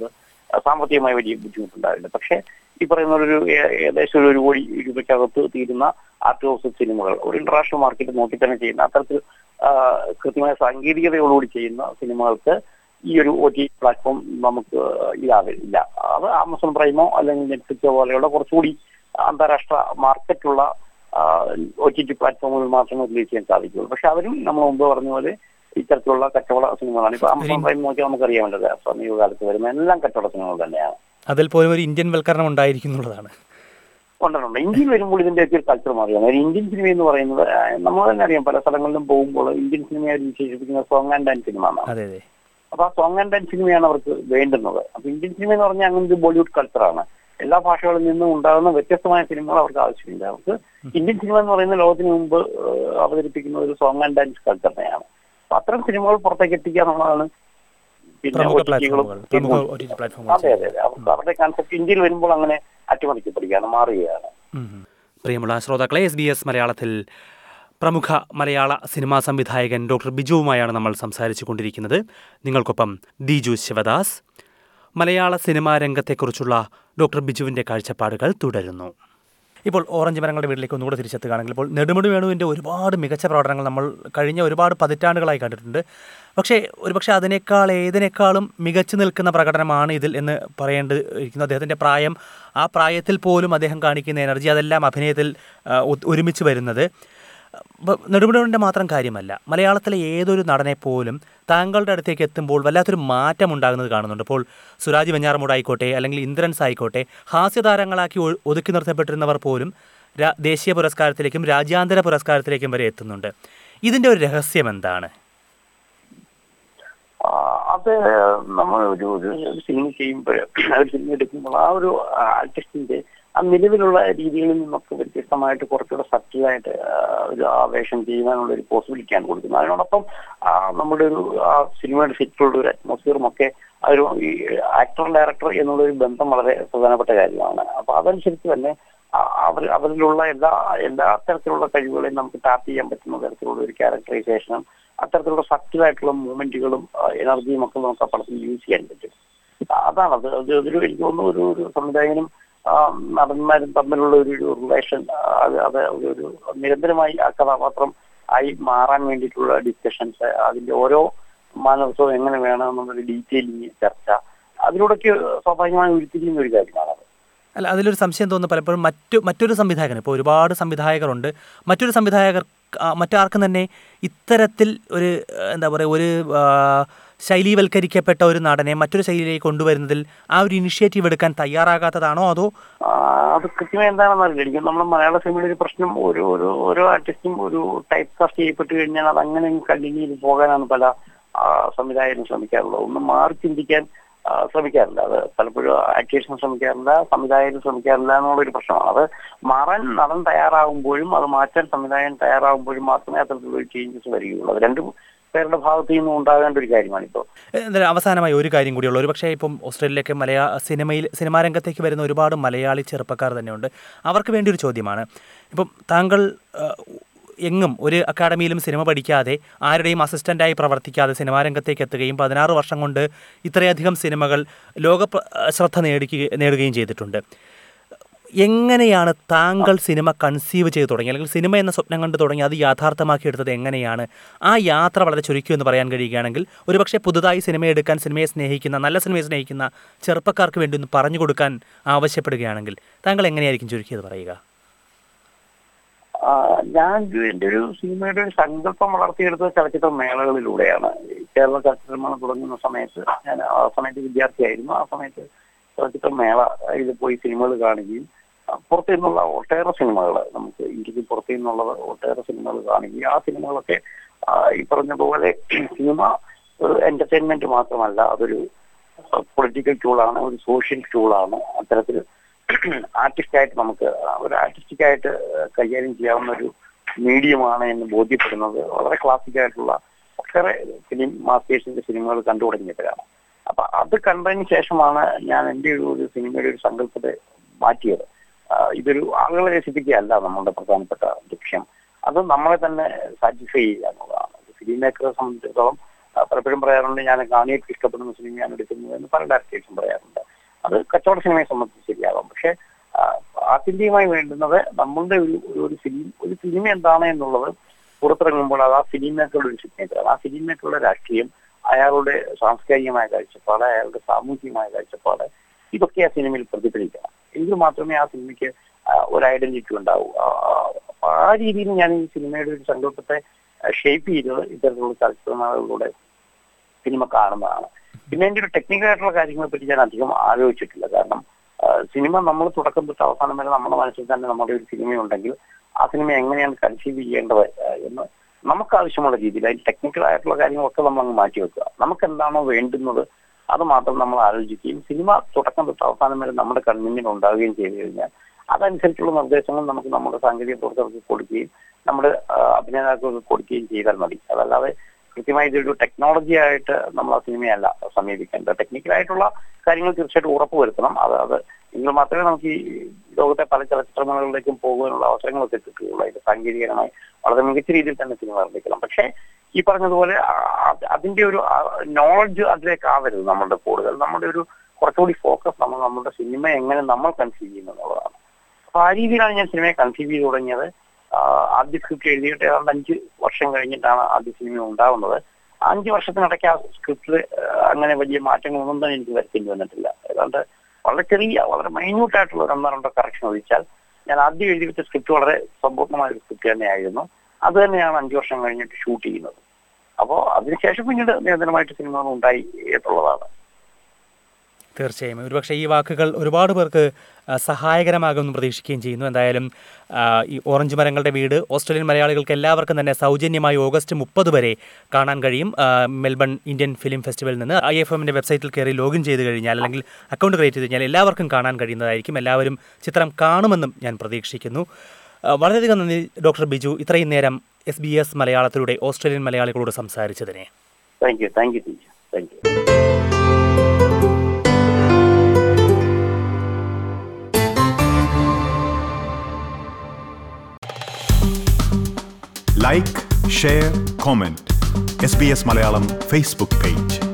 ആ, സാമ്പത്തികമായി വലിയ ബുദ്ധിമുട്ടുണ്ടാവില്ല പക്ഷേ ഈ പറയുന്ന ഒരു ഏ- ഏകദേശം ഒരു ഒരു കോടി രൂപയ്ക്കകത്ത് തീരുന്ന ആർട്ട് ഹൗസ് സിനിമകൾ ഒരു ഇന്റർനാഷണൽ മാർക്കറ്റ് നോക്കി തന്നെ ചെയ്യുന്ന അത്തരത്തിൽ ആ, കൃത്യമായ സാങ്കേതികതയോടുകൂടി ചെയ്യുന്ന സിനിമകൾക്ക് ഈ ഒരു ഒ ടി പ്ലാറ്റ്ഫോം നമുക്ക് ഇതാവില്ല അത് ആമസോൺ പ്രൈമോ അല്ലെങ്കിൽ നെറ്റ്ഫ്ലിക്സോ പോലെയുള്ള കുറച്ചുകൂടി അന്താരാഷ്ട്ര മാർക്കറ്റുള്ള ഒ ടി ടി പ്ലാറ്റ്ഫോമുകൾ മാത്രമേ റിലീസ് ചെയ്യാൻ സാധിക്കുള്ളൂ പക്ഷെ അവരും നമ്മൾ മുമ്പ് പറഞ്ഞ പോലെ ഇത്തരത്തിലുള്ള കച്ചവട സിനിമകളാണ് ഇപ്പൊ ആമസോൺ പ്രൈം നോക്കിയാൽ നമുക്കറിയാമല്ലോ സമീപകാലത്ത് വരുന്ന എല്ലാം കച്ചവട സിനിമകൾ തന്നെയാണ് അതിൽ പോലും ഒരു ഇന്ത്യൻ വൽക്കരണം ഉണ്ടായിരിക്കുന്നുള്ളതാണ് ഉണ്ടുണ്ട് ഇന്ത്യയിൽ വരുമ്പോൾ ഇതിന്റെയൊക്കെ ഒരു കൾച്ചർ മാറിയാണ് ഒരു ഇന്ത്യൻ സിനിമ എന്ന് പറയുന്നത് ആ, നമ്മൾ തന്നെ അറിയാം പല സ്ഥലങ്ങളിലും പോകുമ്പോൾ ഇന്ത്യൻ സിനിമയെ വിശേഷിപ്പിക്കുന്ന സോങ് ആൻഡ് ഡാൻസ് സിനിമ എന്നാണ് അതെ അതെ അപ്പൊ ആ സോങ് ആൻഡ് ഡാൻസ് സിനിമയാണ് അവർക്ക് വേണ്ടുന്നത് അപ്പൊ ഇന്ത്യൻ സിനിമ എന്ന് പറഞ്ഞാൽ അങ്ങനെ ഒരു ബോളിവുഡ് കൾച്ചറാണ് എല്ലാ ഭാഷകളിൽ നിന്നും ഉണ്ടാകുന്ന വ്യത്യസ്തമായ സിനിമകൾ അവർക്ക് ആവശ്യമില്ല അവർക്ക് ഇന്ത്യൻ സിനിമ എന്ന് പറയുന്ന ലോകത്തിന് മുമ്പ് ഏഹ്, അവതരിപ്പിക്കുന്ന ഒരു സോങ് ആൻഡ് ഡാൻസ് കൾച്ചർ തന്നെയാണ് അപ്പൊ അത്തരം സിനിമകൾ പുറത്തേക്ക് എത്തിക്കുക എന്നുള്ളതാണ് പിന്നെ പ്രമുഖ OTT കളും പ്ലാറ്റ്ഫോമുകൾ പ്രമുഖ ഒ ടി ടി അതെ പ്ലാറ്റ്ഫോമുകൾ അതെ അതെ അവർക്ക് അവരുടെ കൺസെപ്റ്റ് ഇന്ത്യയിൽ വരുമ്പോൾ അങ്ങനെ അട്ടിമറിക്കപ്പെടുകയാണ് മാറുകയാണ് ഉം. പ്രിയമുള്ള ശ്രോതാക്കളെ എസ് ബി എസ് മലയാളത്തിൽ പ്രമുഖ മലയാള സിനിമാ സംവിധായകൻ ഡോക്ടർ ബിജുവുമായാണ് നമ്മൾ സംസാരിച്ചു കൊണ്ടിരിക്കുന്നത് നിങ്ങൾക്കൊപ്പം ദിജു ശിവദാസ് മലയാള സിനിമാ രംഗത്തെക്കുറിച്ചുള്ള ഡോക്ടർ ബിജുവിൻ്റെ കാഴ്ചപ്പാടുകൾ തുടരുന്നു ഇപ്പോൾ ഓറഞ്ച് മരങ്ങളുടെ വീട്ടിലേക്ക് ഒന്നുകൂടെ തിരിച്ചെത്തുകയാണെങ്കിൽ ഇപ്പോൾ നെടുമുടി വേണുവിൻ്റെ ഒരുപാട് മികച്ച പ്രകടനങ്ങൾ നമ്മൾ കഴിഞ്ഞ ഒരുപാട് പതിറ്റാണ്ടുകളായി കണ്ടിട്ടുണ്ട് പക്ഷേ ഒരുപക്ഷെ അതിനേക്കാൾ ഏതിനേക്കാളും മികച്ചു നിൽക്കുന്ന പ്രകടനമാണ് ഇതിൽ എന്ന് പറയേണ്ടിയിരിക്കുന്നു അദ്ദേഹത്തിൻ്റെ പ്രായം ആ പ്രായത്തിൽ പോലും അദ്ദേഹം കാണിക്കുന്ന എനർജി അതെല്ലാം അഭിനയത്തിൽ ആ, ഒ- ഒരുമിച്ച് വരുന്നത് ബ- നെടുമുടിയുടെ മാത്രം കാര്യമല്ല മലയാളത്തിലെ ഏതൊരു നടനെ പോലും താങ്കളുടെ അടുത്തേക്ക് എത്തുമ്പോൾ വല്ലാത്തൊരു മാറ്റം ഉണ്ടാകുന്നത് കാണുന്നുണ്ട് ഇപ്പോൾ സുരാജ് വെഞ്ഞാറമൂട് ആയിക്കോട്ടെ അല്ലെങ്കിൽ ഇന്ദ്രൻസ് ആയിക്കോട്ടെ ഹാസ്യതാരങ്ങളാക്കി ഒ- ഒതുക്കി നിർത്തപ്പെട്ടിരുന്നവർ പോലും രാ- ദേശീയ പുരസ്കാരത്തിലേക്കും രാജ്യാന്തര പുരസ്കാരത്തിലേക്കും വരെ എത്തുന്നുണ്ട് ഇതിൻ്റെ ഒരു രഹസ്യം എന്താണ് ആ, അത് നമ്മൾ ഒരു ഒരു ഒരു സിനിമ ചെയ്യുമ്പോൾ ഒരു സിനിമ എടുക്കുമ്പോൾ ആ ഒരു ആർട്ടിസ്റ്റിന്റെ ആ നിലവിലുള്ള രീതികളിൽ നിന്നൊക്കെ വ്യത്യസ്തമായിട്ട് കുറച്ചുകൂടെ സറ്റിലായിട്ട് ഒരു ആവേശം ചെയ്യുവാനുള്ള ഒരു പോസിബിലിറ്റിയാണ് കൊടുക്കുന്നത് അതിനോടൊപ്പം ആ, നമ്മുടെ ഒരു ആ സിനിമയുടെ സെറ്റിലുള്ള ഒരു അറ്റ്മോസ്ഫിയറും ഒക്കെ ആ ഒരു ഈ ആക്ടർ ഡയറക്ടർ എന്നുള്ള ഒരു ബന്ധം വളരെ പ്രധാനപ്പെട്ട കാര്യമാണ് അപ്പൊ അതനുസരിച്ച് തന്നെ ആ- അവർ അവരിലുള്ള എല്ലാ എല്ലാ തരത്തിലുള്ള കഴിവുകളെയും നമുക്ക് ടാപ്പ് ചെയ്യാൻ പറ്റുന്ന തരത്തിലുള്ള ഒരു ക്യാരക്ടറൈസേഷനും അത്തരത്തിലുള്ള സക്റ്റീവായിട്ടുള്ള മൂവ്മെന്റുകളും എനർജിയും ഒക്കെ നമുക്ക് ആ പടത്തിൽ യൂസ് ചെയ്യാൻ പറ്റും അതാണ് അത് അത് ഒരു എനിക്ക് തോന്നുന്നു ഒരു ഒരു സംവിധായകനും ആ, നടന്മാരും തമ്മിലുള്ള ഒരു ഒരു റിലേഷൻ അത് അത് ഒരു ഒരു നിരന്തരമായി ആ കഥാപാത്രം ആയി മാറാൻ വേണ്ടിയിട്ടുള്ള ഡിസ്കഷൻസ് അതിന്റെ ഓരോ മാനവത്വം എങ്ങനെ വേണം എന്നുള്ളൊരു ഡീറ്റെയിലിംഗ് ചർച്ച അതിലൂടെയൊക്കെ സ്വാഭാവികമായി ഉരുത്തിരിയുന്ന ഒരു കാര്യമാണ് അല്ല അതിലൊരു സംശയം തോന്നുന്നു പലപ്പോഴും മറ്റു മറ്റൊരു സംവിധായകൻ ഇപ്പോൾ ഒരുപാട് സംവിധായകരുണ്ട് മറ്റൊരു സംവിധായകർ ആ, മറ്റാർക്കും തന്നെ ഇത്തരത്തിൽ ഒരു ആ, എന്താ പറയുക ഒരു ആ, ശൈലീവൽക്കരിക്കപ്പെട്ട ഒരു നടനെ മറ്റൊരു ശൈലിയിലേക്ക് കൊണ്ടുവരുന്നതിൽ ആ ഒരു ഇനിഷ്യേറ്റീവ് എടുക്കാൻ തയ്യാറാകാത്തതാണോ അതോ ആ, അത് കൃത്യമായി എന്താണെന്ന് അറിയില്ല എനിക്ക് നമ്മുടെ മലയാള സിനിമയുടെ ഒരു പ്രശ്നം ഒരു ഒരു ഓരോ ആർട്ടിസ്റ്റും ഒരു ടൈപ്പ് കാസ്റ്റ് ചെയ്യപ്പെട്ട് കഴിഞ്ഞാൽ അത് അങ്ങനെ കണ്ടിന്യൂ ചെയ്ത് പോകാനാണ് പല ആ, സംവിധായകരും ശ്രമിക്കാറുള്ളത് ഒന്നും മാറി ചിന്തിക്കാൻ ആ, ശ്രമിക്കാറില്ല അത് പലപ്പോഴും ആക്ടേഴ്സും ശ്രമിക്കാറില്ല സംവിധായകരും ശ്രമിക്കാറില്ല എന്നുള്ളൊരു പ്രശ്നമാണ് അത് മാറാൻ നടൻ തയ്യാറാകുമ്പോഴും അത് മാറ്റാൻ സംവിധായകൻ തയ്യാറാകുമ്പോഴും മാത്രമേ അത്തരത്തിലുള്ള ഒരു ചേഞ്ചസ് വരികയുള്ളൂ അത് രണ്ടു പേരുടെ ഭാഗത്തു നിന്നും ഉണ്ടാകേണ്ട ഒരു കാര്യമാണ് ഇപ്പോൾ എന്തായാലും അവസാനമായി ഒരു കാര്യം കൂടിയുള്ളൂ ഒരു പക്ഷേ ഇപ്പം ഓസ്ട്രേലിയയിലേക്ക് മലയാ സിനിമയിൽ സിനിമാ രംഗത്തേക്ക് വരുന്ന ഒരുപാട് മലയാളി ചെറുപ്പക്കാർ തന്നെയുണ്ട് അവർക്ക് വേണ്ടി ഒരു ചോദ്യമാണ് ഇപ്പം താങ്കൾ ആ, എങ്ങും ഒരു അക്കാഡമിയിലും സിനിമ പഠിക്കാതെ ആരുടെയും അസിസ്റ്റൻ്റായി പ്രവർത്തിക്കാതെ സിനിമാ രംഗത്തേക്ക് എത്തുകയും പതിനാറ് വർഷം കൊണ്ട് ഇത്രയധികം സിനിമകൾ ലോക പ്ര- ശ്രദ്ധ നേടിക്കുക നേടുകയും ചെയ്തിട്ടുണ്ട് എങ്ങനെയാണ് താങ്കൾ സിനിമ കൺസീവ് ചെയ്ത് തുടങ്ങി അല്ലെങ്കിൽ സിനിമ എന്ന സ്വപ്നം കണ്ട് തുടങ്ങി അത് യാഥാർത്ഥ്യമാക്കി എടുത്തത് എങ്ങനെയാണ് ആ യാത്ര വളരെ ചുരുക്കി എന്ന് പറയാൻ കഴിയുകയാണെങ്കിൽ ഒരുപക്ഷെ പുതുതായി സിനിമ എടുക്കാൻ സിനിമയെ സ്നേഹിക്കുന്ന നല്ല സിനിമയെ സ്നേഹിക്കുന്ന ചെറുപ്പക്കാർക്ക് വേണ്ടി ഒന്ന് പറഞ്ഞു കൊടുക്കാൻ ആവശ്യപ്പെടുകയാണെങ്കിൽ താങ്കൾ എങ്ങനെയായിരിക്കും ചുരുക്കിയത് പറയുക ആ, ഞാൻ ഒരു- എൻ്റെ ഒരു സിനിമയുടെ ഒരു സങ്കല്പം വളർത്തിയെടുത്തത് ചലച്ചിത്ര മേളകളിലൂടെയാണ് ഈ കേരള ചലച്ചിത്ര മേള തുടങ്ങുന്ന സമയത്ത് ഞാൻ ആ സമയത്ത് വിദ്യാർത്ഥിയായിരുന്നു ആ സമയത്ത് ചലച്ചിത്ര മേള ഇത് പോയി സിനിമകൾ കാണുകയും ആ, പുറത്തു നിന്നുള്ള ഒട്ടേറെ സിനിമകൾ നമുക്ക് ഇന്ത്യക്ക് പുറത്തു നിന്നുള്ളത് ഒട്ടേറെ സിനിമകൾ കാണുകയും ആ സിനിമകളൊക്കെ ആ, ഈ പറഞ്ഞതുപോലെ സിനിമ ഒരു എന്റർടൈൻമെന്റ് മാത്രമല്ല അതൊരു പൊളിറ്റിക്കൽ ടൂളാണ് ഒരു സോഷ്യൽ ടൂളാണ് അത്തരത്തിൽ ആർട്ടിസ്റ്റ് ആയിട്ട് നമുക്ക് ഒരു ആർട്ടിസ്റ്റിക് ആയിട്ട് കൈകാര്യം ചെയ്യാവുന്ന ഒരു മീഡിയമാണ് എന്ന് ബോധ്യപ്പെടുന്നത് വളരെ ക്ലാസിക് ആയിട്ടുള്ള ഒട്ടേറെ ഫിലിം മാസ്റ്റേഴ്സിന്റെ സിനിമകൾ കണ്ടു തുടങ്ങിയപ്പോഴാണ് അപ്പൊ അത് കണ്ടതിന് ശേഷമാണ് ഞാൻ എൻ്റെ ഒരു ഒരു സിനിമയുടെ ഒരു സങ്കല്പത്തെ മാറ്റിയത് ആ, ഇതൊരു ആളുകളെ രസിപ്പിക്കുകയല്ല നമ്മളുടെ പ്രധാനപ്പെട്ട ലക്ഷ്യം അത് നമ്മളെ തന്നെ സാറ്റിസ്ഫൈ ചെയ്യുക എന്നുള്ളതാണ് ഫിലിം മേക്കറെ സംബന്ധിച്ചിടത്തോളം ആ, പലപ്പോഴും പറയാറുണ്ട് ഞാൻ കാണിയൊക്കെ ഇഷ്ടപ്പെടുന്ന സിനിമയാണ് എടുക്കുന്നത് എന്ന് പല ഡയറക്ടേഴ്സും പറയാറുണ്ട് അത് കച്ചവട സിനിമയെ സംബന്ധിച്ച് ശരിയാകാം പക്ഷെ ആ, ആത്യന്തികമായി വേണ്ടുന്നത് നമ്മളുടെ ഒരു ഒരു ഫിലിം ഒരു സിനിമ എന്താണ് എന്നുള്ളത് പുറത്തിറങ്ങുമ്പോൾ അത് ആ ഫിലിം മേക്കറുടെ ഒരു സിഗ്നേച്ചറാണ് ആ ഫിലിം മേക്കറുടെ രാഷ്ട്രീയം അയാളുടെ സാംസ്കാരികമായ കാഴ്ചപ്പാട് അയാളുടെ സാമൂഹികമായ കാഴ്ചപ്പാട് ഇതൊക്കെ ആ സിനിമയിൽ പ്രതിഫലിക്കണം എങ്കിൽ മാത്രമേ ആ സിനിമയ്ക്ക് ആ, ഒരു ഐഡന്റിറ്റി ഉണ്ടാവൂ ആ, ആ, അപ്പൊ ആ രീതിയിൽ ഞാൻ ഈ സിനിമയുടെ ഒരു സങ്കല്പത്തെ ഷേപ്പ് ചെയ്തത് ഇത്തരത്തിലുള്ള ചലച്ചിത്രങ്ങളിലൂടെ സിനിമ കാണുന്നതാണ് പിന്നെ എൻ്റെ ഒരു ടെക്നിക്കൽ ആയിട്ടുള്ള കാര്യങ്ങളെ പറ്റി ഞാൻ അധികം ആലോചിച്ചിട്ടില്ല കാരണം ആ, സിനിമ നമ്മൾ തുടക്കം തൊട്ട് അവസാനം വരെ നമ്മുടെ മനസ്സിൽ തന്നെ നമ്മുടെ ഒരു സിനിമയുണ്ടെങ്കിൽ ആ സിനിമ എങ്ങനെയാണ് കൺസീവ് ചെയ്യേണ്ടത് ആ, എന്ന് നമുക്ക് ആവശ്യമുള്ള രീതിയിൽ അതിൽ ടെക്നിക്കൽ ആയിട്ടുള്ള കാര്യങ്ങളൊക്കെ നമ്മൾ അങ്ങ് മാറ്റി വെക്കുക നമുക്ക് എന്താണോ വേണ്ടുന്നത് അത് മാത്രം നമ്മൾ ആലോചിക്കുകയും സിനിമ തുടക്കം തൊട്ട് അവസാനം വരെ നമ്മുടെ കൺമുന്നിൽ ഉണ്ടാവുകയും ചെയ്തു കഴിഞ്ഞാൽ അതനുസരിച്ചുള്ള നിർദ്ദേശങ്ങൾ നമുക്ക് നമ്മുടെ സാങ്കേതിക പ്രവർത്തകർക്ക് കൊടുക്കുകയും നമ്മുടെ ആ, അഭിനേതാക്കൾക്ക് കൊടുക്കുകയും ചെയ്താൽ മതി അതല്ലാതെ കൃത്യമായി ഇതൊരു ടെക്നോളജി ആയിട്ട് നമ്മൾ ആ സിനിമയല്ല സമീപിക്കേണ്ടത് ടെക്നിക്കലായിട്ടുള്ള കാര്യങ്ങൾ തീർച്ചയായിട്ടും ഉറപ്പ് വരുത്തണം അത് അത് എങ്കിൽ മാത്രമേ നമുക്ക് ഈ ലോകത്തെ പല ചലച്ചിത്രമേളകളിലേക്കും പോകുവാനുള്ള അവസരങ്ങളൊക്കെ കിട്ടുകയുള്ളൂ അതിന്റെ സാങ്കേതികമായി വളരെ മികച്ച രീതിയിൽ തന്നെ സിനിമ നിർമ്മിക്കണം പക്ഷേ ഈ പറഞ്ഞതുപോലെ ആ- അതിന്റെ ഒരു നോളജ് അതിലേക്ക് ആവരുത് നമ്മളുടെ കൂടുതൽ നമ്മുടെ ഒരു കുറച്ചുകൂടി ഫോക്കസ് നമ്മൾ നമ്മുടെ സിനിമ എങ്ങനെ നമ്മൾ കൺസീവ് ചെയ്യുന്നു എന്നുള്ളതാണ് അപ്പൊ ആ രീതിയിലാണ് ഞാൻ സിനിമയെ കൺസീവ് ചെയ്ത് തുടങ്ങിയത് ആ, ആദ്യ സ്ക്രിപ്റ്റ് എഴുതിയിട്ട് ഏതാണ്ട് അഞ്ച് വർഷം കഴിഞ്ഞിട്ടാണ് ആദ്യ സിനിമ ഉണ്ടാവുന്നത് ആ അഞ്ച് വർഷത്തിനിടയ്ക്ക് ആ സ്ക്രിപ്റ്റിൽ അങ്ങനെ വലിയ മാറ്റങ്ങളൊന്നും തന്നെ എനിക്ക് വരുത്തേണ്ടി വന്നിട്ടില്ല ഏതാണ്ട് വളരെ ചെറിയ വളരെ മൈന്യൂട്ട് ആയിട്ടുള്ള ഒരു ഒന്നോ രണ്ടോ കറക്ഷൻ ഒഴിച്ചാൽ ഞാൻ ആദ്യം എഴുതി വെച്ച സ്ക്രിപ്റ്റ് വളരെ സമ്പൂർണ്ണമായ ഒരു സ്ക്രിപ്റ്റ് തന്നെയായിരുന്നു അത് തന്നെയാണ് അഞ്ചു വർഷം കഴിഞ്ഞിട്ട് ഷൂട്ട് ചെയ്യുന്നത് അപ്പോൾ അതിനുശേഷം പിന്നീട് നിരന്തരമായിട്ട് സിനിമകൾ ഉണ്ടായി എന്നുള്ളതാണ് തീർച്ചയായും ഒരുപക്ഷെ ഈ വാക്കുകൾ ഒരുപാട് പേർക്ക് ആ, സഹായകരമാകുമെന്ന് പ്രതീക്ഷിക്കുകയും ചെയ്യുന്നു എന്തായാലും ആ, ഈ ഓറഞ്ച് മരങ്ങളുടെ വീട് ഓസ്ട്രേലിയൻ മലയാളികൾക്ക് എല്ലാവർക്കും തന്നെ സൗജന്യമായി ഓഗസ്റ്റ് മുപ്പത് വരെ കാണാൻ കഴിയും ആ, മെൽബൺ ഇന്ത്യൻ ഫിലിം ഫെസ്റ്റിവലിൽ നിന്ന് ഐ എഫ് എമ്മിൻ്റെ വെബ്സൈറ്റിൽ കയറി ലോഗിൻ ചെയ്ത് കഴിഞ്ഞാൽ അല്ലെങ്കിൽ അക്കൗണ്ട് ക്രിയേറ്റ് ചെയ്ത് കഴിഞ്ഞാൽ എല്ലാവർക്കും കാണാൻ കഴിയുന്നതായിരിക്കും എല്ലാവരും ചിത്രം കാണുമെന്നും ഞാൻ പ്രതീക്ഷിക്കുന്നു ആ, വളരെയധികം നന്ദി ഡോക്ടർ ബിജു ഇത്രയും നേരം എസ് ബി എസ് മലയാളത്തിലൂടെ ഓസ്ട്രേലിയൻ മലയാളികളോട് സംസാരിച്ചതിനെ thank you thank you teacher thank you like share comment S B S Malayalam Facebook page